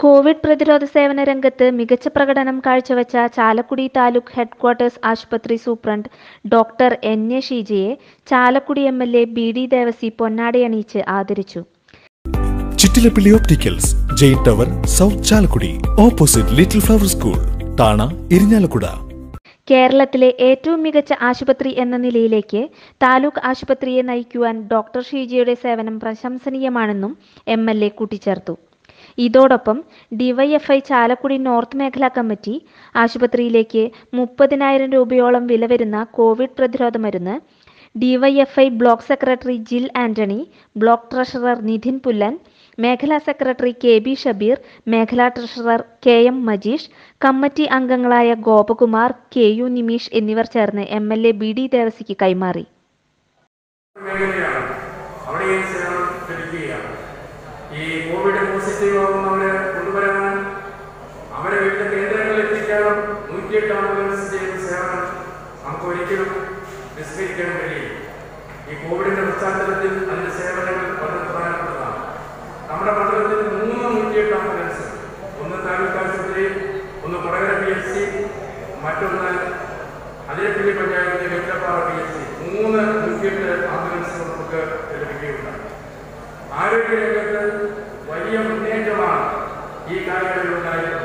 Covid പ്രതിരോധ സേവന രംഗത്ത് മികച്ച പ്രകടനം കാഴ്ചവച്ച ചാലക്കുടി താലൂക്ക് ഹെഡ്ക്വാർട്ടേഴ്സ് ആശുപത്രി സൂപ്രണ്ട് ഡോക്ടർ എൻ എ ഷീജയെ Chalakudy M L A B D Devasy പൊന്നാടയണിയിച്ച് ആദരിച്ചു Chittilappally opticals Jain tower south Chalakudy opposite little flower school താണ ഇരിഞ്ഞാലക്കുട കേരളത്തിലെ ഏറ്റവും മികച്ച ആശുപത്രി എന്ന നിലയിലേക്ക് താലൂക്ക് ആശുപത്രിയെ നയിക്കുവാൻ ഡോക്ടർ ഷീജയുടെ സേവനം പ്രശംസനീയമാണെന്നും എം എൽ എ കൂട്ടിച്ചേർത്തു ഇതോടൊപ്പം ഡിവൈഎഫ്ഐ ചാലക്കുടി നോർത്ത് മേഖലാ കമ്മിറ്റി ആശുപത്രിയിലേക്ക് മുപ്പതിനായിരം രൂപയോളം വില വരുന്ന കോവിഡ് പ്രതിരോധ മരുന്ന് DYFI block secretary Jil Antony block treasurer Nidhin Pullan മേഖലാ സെക്രട്ടറി കെ ബി ഷബീർ മേഖലാ treasurer K M Majeesh committee അംഗങ്ങളായ ഗോപകുമാർ കെ യു നിമീഷ് എന്നിവർ ചേർന്ന് M L A B D ദേവസിക്ക് കൈമാറി മേഖലയാണ് അവിടെ ഈ സേവനം ലഭിക്കുകയാണ് ഈ കോവിഡ് പോസിറ്റീവ് ആവുന്നവരെ കൊണ്ടുവരാനും അവരെ വിവിധ കേന്ദ്രങ്ങളിൽ എത്തിക്കാനും നൂറ്റിയെട്ട് ആംബുലൻസ് ചെയ്യുന്ന സേവനം നമുക്ക് ഒരിക്കലും വിസ്മരിക്കാൻ കഴിയും ഈ കോവിഡിന്റെ പശ്ചാത്തലത്തിൽ അതിന്റെ സേവനങ്ങൾ വളരെ പ്രധാനപ്പെട്ടതാണ് നമ്മുടെ മണ്ഡലത്തിൽ മൂന്ന് നൂറ്റിയെട്ട് ആംബുലൻസ് ഒന്ന് താലൂക്ക് ആശുപത്രി ഒന്ന് കൊടകര പി എച്ച് സി മറ്റൊന്ന് അതിരപ്പള്ളി പഞ്ചായത്തിലെ വെറ്റപ്പാറ പി എച്ച് സി മൂന്ന് നൂറ്റിയെട്ട് ആംബുലൻസുകൾ നമുക്ക് ലഭിക്കുകയുണ്ടായി ആരോഗ്യരംഗത്ത് വലിയ മുന്നേറ്റമാണ് ഈ കാലയളവിൽ ഉണ്ടായിരുന്നത്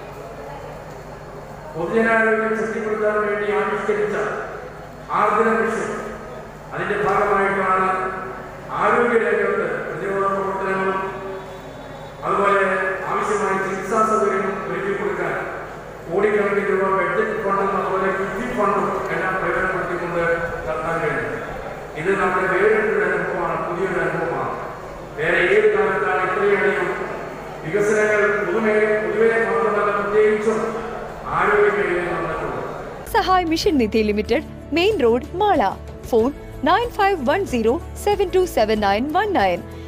പൊതുജനാരോഗ്യം ശക്തിപ്പെടുത്താൻ വേണ്ടി ആവിഷ്കരിച്ച ആർദ്ര മിഷൻ അതിന്റെ ഭാഗമായിട്ടാണ് ആരോഗ്യരംഗത്ത് പ്രതിരോധ പ്രവർത്തനങ്ങളും അതുപോലെ ആവശ്യമായ ചികിത്സാ സൗകര്യങ്ങളും ഒരുക്കി കൊടുക്കാൻ കോടിക്കണക്കിന് രൂപ ബഡ്ജറ്റ് ഫണ്ടും അതുപോലെ കിഫ്ബി ഫണ്ടും എല്ലാം പ്രയോജനപ്പെടുത്തിക്കൊണ്ട് നടത്താൻ കഴിഞ്ഞു ഇത് നമ്മുടെ വേറിട്ടൊരു അനുഭവമാണ് പുതിയൊരു അനുഭവമാണ് വേറെ ഏത് കാലത്താണ് ഇത്രയധികം വികസനങ്ങൾ പൊതുമേ പൊതുവെ മാത്രമല്ല പ്രത്യേകിച്ചും ആരോഗ്യ മേഖലയിൽ നടന്നിട്ടുള്ളത് Sahay mission Nidhi limited main road Mala phone nine five one zero seven two seven nine one nine